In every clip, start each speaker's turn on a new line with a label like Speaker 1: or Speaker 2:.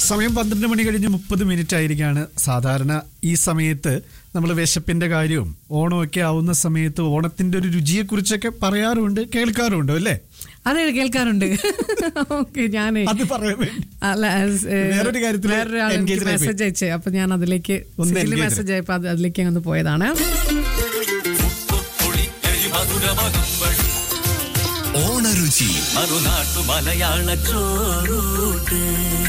Speaker 1: സമയം പന്ത്രണ്ട് മണി കഴിഞ്ഞ് മുപ്പത് മിനിറ്റ് ആയിരിക്കാണ് സാധാരണ ഈ സമയത്ത് നമ്മൾ വിശപ്പിന്റെ കാര്യവും ഓണമൊക്കെ ആവുന്ന സമയത്ത് ഓണത്തിന്റെ ഒരു രുചിയെ കുറിച്ചൊക്കെ പറയാറുണ്ട് കേൾക്കാറുണ്ട് അല്ലേ
Speaker 2: അതെ കേൾക്കാറുണ്ട് ഓക്കെ ഞാനേ
Speaker 1: അത് പറയാൻ വേണ്ടി
Speaker 2: അല്ല ഏ,
Speaker 1: വേറൊരു കാര്യത്തില്
Speaker 2: വേറൊരാൾ എനിക്ക്
Speaker 1: engaged ആയിപ്പോയി.
Speaker 2: മെസ്സേജ് അയച്ചേ അപ്പൊ ഞാൻ അതിലേക്ക്
Speaker 1: ഒന്ന് engaged.
Speaker 2: മെസ്സേജ് ആയപ്പോ അത് അതിലേക്ക് ഒന്ന് പോയതാണ്
Speaker 3: ഓണരുചി
Speaker 4: മറുനാട്ടു മലയാള ചോറൂട്ട്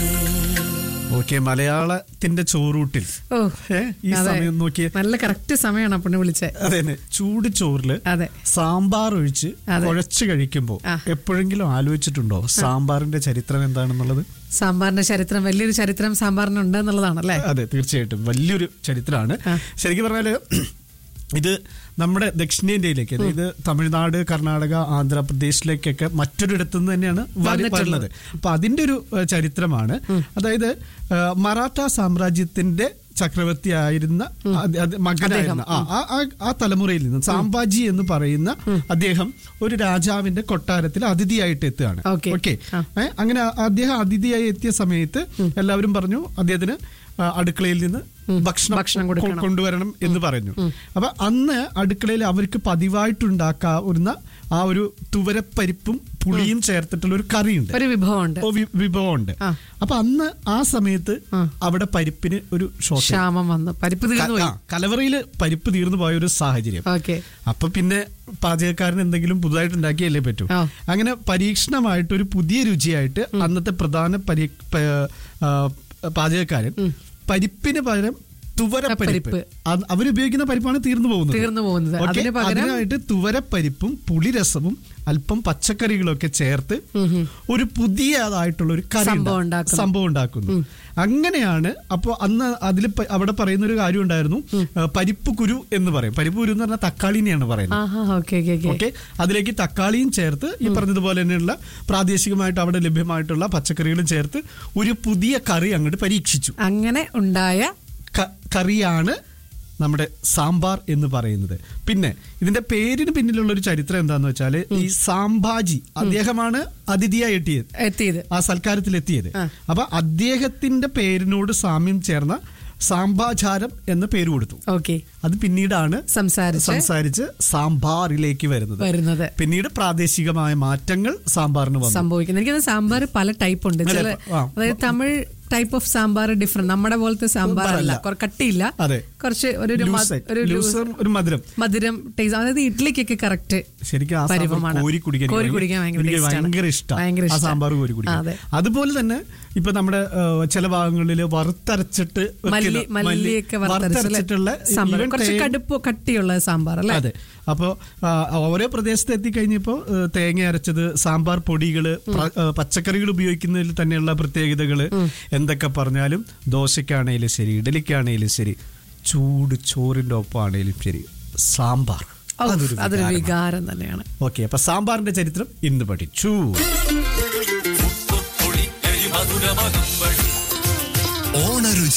Speaker 1: ഓക്കെ മലയാളത്തിന്റെ ചോറൂട്ടിൽ
Speaker 2: ഓ
Speaker 1: ഏ, ഈ
Speaker 2: അതെ.
Speaker 1: സമയം നോക്കിയേ
Speaker 2: നല്ല കറക്റ്റ് സമയമാണ് അപ്പണ് വിളിച്ചേ
Speaker 1: അതെ ചൂട് ചോറില്
Speaker 2: അതെ
Speaker 1: സാമ്പാർ ഒഴിച്ച്
Speaker 2: അതെ.
Speaker 1: കുഴച്ച് കഴിക്കുമ്പോ
Speaker 2: ആ.
Speaker 1: എപ്പോഴെങ്കിലും ആലോചിച്ചിട്ടുണ്ടോ സാമ്പാറിന്റെ ചരിത്രം എന്താണെന്നുള്ളത്
Speaker 2: സാമ്പാറിന്റെ ചരിത്രം വലിയൊരു ചരിത്രം സാമ്പാറിനുണ്ട് എന്നുള്ളതാണല്ലേ
Speaker 1: അതെ തീർച്ചയായിട്ടും വലിയൊരു ചരിത്രമാണ് ശരിക്കും പറഞ്ഞാല് ഇത് നമ്മുടെ ദക്ഷിണേന്ത്യയിലേക്ക് അതായത് തമിഴ്നാട് കർണാടക ആന്ധ്രാപ്രദേശിലേക്കൊക്കെ മറ്റൊരിടത്തു നിന്ന് തന്നെയാണ് വരി-
Speaker 2: വന്നിട്ടുള്ളത്.
Speaker 1: വരുന്നത് അപ്പൊ അതിന്റെ ഒരു ഏഹ്, ചരിത്രമാണ് അതായത് ഏഹ്, മറാഠ സാമ്രാജ്യത്തിന്റെ ചക്രവർത്തി ആയിരുന്ന അത് അത് മകനായിരുന്ന ആ, ആ ആ- ആ തലമുറയിൽ നിന്ന് സാമ്പാജി എന്ന് പറയുന്ന അദ്ദേഹം ഒരു രാജാവിന്റെ കൊട്ടാരത്തിൽ അതിഥിയായിട്ട് എത്തുകയാണ്
Speaker 2: Okay.
Speaker 1: ഓക്കെ അങ്ങനെ ആ- അദ്ദേഹം അതിഥിയായി എത്തിയ സമയത്ത് എല്ലാവരും പറഞ്ഞു അദ്ദേഹത്തിന് ആ, അടുക്കളയിൽ നിന്ന് ഭക്ഷണം
Speaker 2: ഭക്ഷണം
Speaker 1: കൊ-
Speaker 2: കൊടുക്കണം.
Speaker 1: കൊണ്ടുവരണം എന്ന് പറഞ്ഞു അപ്പൊ അന്ന് അടുക്കളയിൽ അവർക്ക് പതിവായിട്ടുണ്ടാക്കാവുന്ന ആ ഒരു തുവരപ്പരിപ്പും പുളിയും ചേർത്തിട്ടുള്ള ഒരു കറിയുണ്ട്
Speaker 2: ഒരു വിഭവമുണ്ട്
Speaker 1: ഓ, വി- വിഭവമുണ്ട്
Speaker 2: ആ.
Speaker 1: അപ്പൊ അന്ന് ആ സമയത്ത് അവിടെ പരിപ്പിന് ഒരു ഷോർട്ട്
Speaker 2: ക്ഷാമം വന്ന് പരിപ്പ് തീർന്നു പോയി
Speaker 1: കലവറയില് പരിപ്പ് തീർന്നു പോയ ഒരു സാഹചര്യം
Speaker 2: ഓക്കെ
Speaker 1: അപ്പൊ പിന്നെ പാചകക്കാരൻ എന്തെങ്കിലും പുതുതായിട്ട് ഉണ്ടാക്കിയല്ലേ പറ്റൂ
Speaker 2: ആ.
Speaker 1: അങ്ങനെ പരീക്ഷണമായിട്ട് ഒരു പുതിയ രുചിയായിട്ട് അന്നത്തെ പ്രധാന പരി പ- ആ, പാചകക്കാരൻ പരിപ്പിന് പകരം തുവരപ്പരിപ്പ്
Speaker 2: പരിപ്പ്.
Speaker 1: അത് അവരുപയോഗിക്കുന്ന പരിപ്പാണ് തീർന്നു പോകുന്നത്
Speaker 2: തീർന്നു പോകുന്നത്.
Speaker 1: ഓക്കേ?
Speaker 2: അതിന് പകരം-
Speaker 1: അതിനായിട്ട് തുവരപ്പരിപ്പും പുളിരസവും അല്പം പച്ചക്കറികളൊക്കെ ചേർത്ത് ഒരു പുതിയതായിട്ടുള്ള ഒരു കറി
Speaker 2: സംഭവം
Speaker 1: ഉണ്ടാ-
Speaker 2: ഉണ്ടാക്കുന്നു.
Speaker 1: സംഭവം ഉണ്ടാക്കുന്നു അങ്ങനെയാണ് അപ്പോൾ അന്ന് അതിൽ അവിടെ പറയുന്ന ഒരു കാര്യം ഉണ്ടായിരുന്നു ആ, പരിപ്പ് കുരു എന്ന് പറയും പരിപ്പ് കുരു എന്ന് പറഞ്ഞാൽ തക്കാളിനെയാണ് പറയുന്നത്
Speaker 2: ആഹാ ഓക്കെ ഓക്കെ ഓക്കെ
Speaker 1: ഓക്കെ അതിലേക്ക് തക്കാളിയും ചേർത്ത് ഈ പറഞ്ഞതുപോലെ തന്നെയുള്ള പ്രാദേശികമായിട്ട് അവിടെ ലഭ്യമായിട്ടുള്ള പച്ചക്കറികളും ചേർത്ത് ഒരു പുതിയ കറി അങ്ങോട്ട് പരീക്ഷിച്ചു
Speaker 2: അങ്ങനെ ഉണ്ടായ
Speaker 1: ക- കറിയാണ് നമ്മുടെ സാമ്പാർ എന്ന് പറയുന്നത് പിന്നെ ഇതിന്റെ പേരിന് പിന്നിലുള്ള ഒരു ചരിത്രം എന്താന്ന് വെച്ചാല് ഈ സാമ്പാജി അദ്ദേഹമാണ് അതിഥിയായി എത്തിയത്
Speaker 2: എത്തിയത്
Speaker 1: ആ സൽക്കാരത്തിൽ എത്തിയത്
Speaker 2: ആ.
Speaker 1: അപ്പൊ അദ്ദേഹത്തിന്റെ പേരിനോട് സാമ്യം ചേർന്ന സാമ്പാചാരം എന്ന പേര് കൊടുത്തു
Speaker 2: ഓക്കെ
Speaker 1: അത് പിന്നീടാണ്
Speaker 2: സംസാരിച്ച്
Speaker 1: സംസാരിച്ച് സാമ്പാറിലേക്ക് വരുന്നത്
Speaker 2: വരുന്നത്
Speaker 1: പിന്നീട് പ്രാദേശികമായ മാറ്റങ്ങൾ സാമ്പാറിന് വന്നു
Speaker 2: സംഭവിക്കുന്നത് എനിക്ക് തോന്നുന്നു സാമ്പാർ പല ടൈപ്പ് ഉണ്ട് ചില
Speaker 1: അതെ, ആ.
Speaker 2: അതായത് Tamil type of sambar different നമ്മുടെ പോലത്തെ സാമ്പാർ അല്ല
Speaker 1: സാമ്പാറല്ല.
Speaker 2: കുറ- കട്ടിയില്ല
Speaker 1: അതെ.
Speaker 2: കുറച്ച് ഒരു ഒരു മ-
Speaker 1: ലൂസ്
Speaker 2: ഒരു ലൂസ്
Speaker 1: ലൂസും ഒരു മധുരം
Speaker 2: മധുരം ടേസ്റ്റ് അതായത് ഇഡ്ലിക്കൊക്കെ കറക്റ്റ്
Speaker 1: ശരിക്കും ആ സാമ്പാർ
Speaker 2: പരിവമാണ്.
Speaker 1: കോരി കുടിക്കാൻ
Speaker 2: കോരി
Speaker 1: എനിക്ക്
Speaker 2: കുടിക്കാൻ ഭയങ്കര
Speaker 1: എനിക്ക്
Speaker 2: taste ആണ്.
Speaker 1: ഭയങ്കര ഇഷ്ടം
Speaker 2: ഭയങ്കര
Speaker 1: ആ
Speaker 2: ഇഷ്ടാ.
Speaker 1: സാമ്പാർ കോരി
Speaker 2: ആ,
Speaker 1: കുടിക്കാൻ
Speaker 2: അതെ.
Speaker 1: അതുപോലെ തന്നെ ഇപ്പൊ നമ്മുടെ ഏഹ്, ചില ഭാഗങ്ങളിൽ വറുത്തരച്ചിട്ട് വെക്കുന്ന
Speaker 2: മല്ലി മല്ലിയൊക്കെ
Speaker 1: വറുത്തരച്ചിട്ടുള്ള
Speaker 2: സാമ്പാർ
Speaker 1: even
Speaker 2: കുറച്ച്
Speaker 1: തേ-
Speaker 2: കടുപ്പ് കട്ടിയുള്ള സാമ്പാർ അല്ലേ
Speaker 1: അതെ അപ്പോ ആ, ഓരോ പ്രദേശത്ത് എത്തിക്കഴിഞ്ഞപ്പോ ഏ, തേങ്ങ അരച്ചത് സാമ്പാർ പൊടികള് പ്ര- ഏ, പച്ചക്കറികൾ ഉപയോഗിക്കുന്നതിൽ തന്നെയുള്ള പ്രത്യേകതകള് എന്തൊക്കെ പറഞ്ഞാലും ദോശക്കാണേലും ശരി ഇഡലിക്കാണേലും ശരി ചൂട് ചോറിന്റെ ഒപ്പാണേലും ശരി സാമ്പാർ
Speaker 2: ഔ,
Speaker 1: അതൊരു
Speaker 2: അതൊരു
Speaker 1: വികാരമാണ്.
Speaker 2: വികാരം തന്നെയാണ്
Speaker 1: ഓക്കെ അപ്പൊ സാമ്പാറിന്റെ ചരിത്രം ഇന്ന് പഠിച്ചു
Speaker 4: മധുരമകമ്പഴി
Speaker 3: ഓണരുചി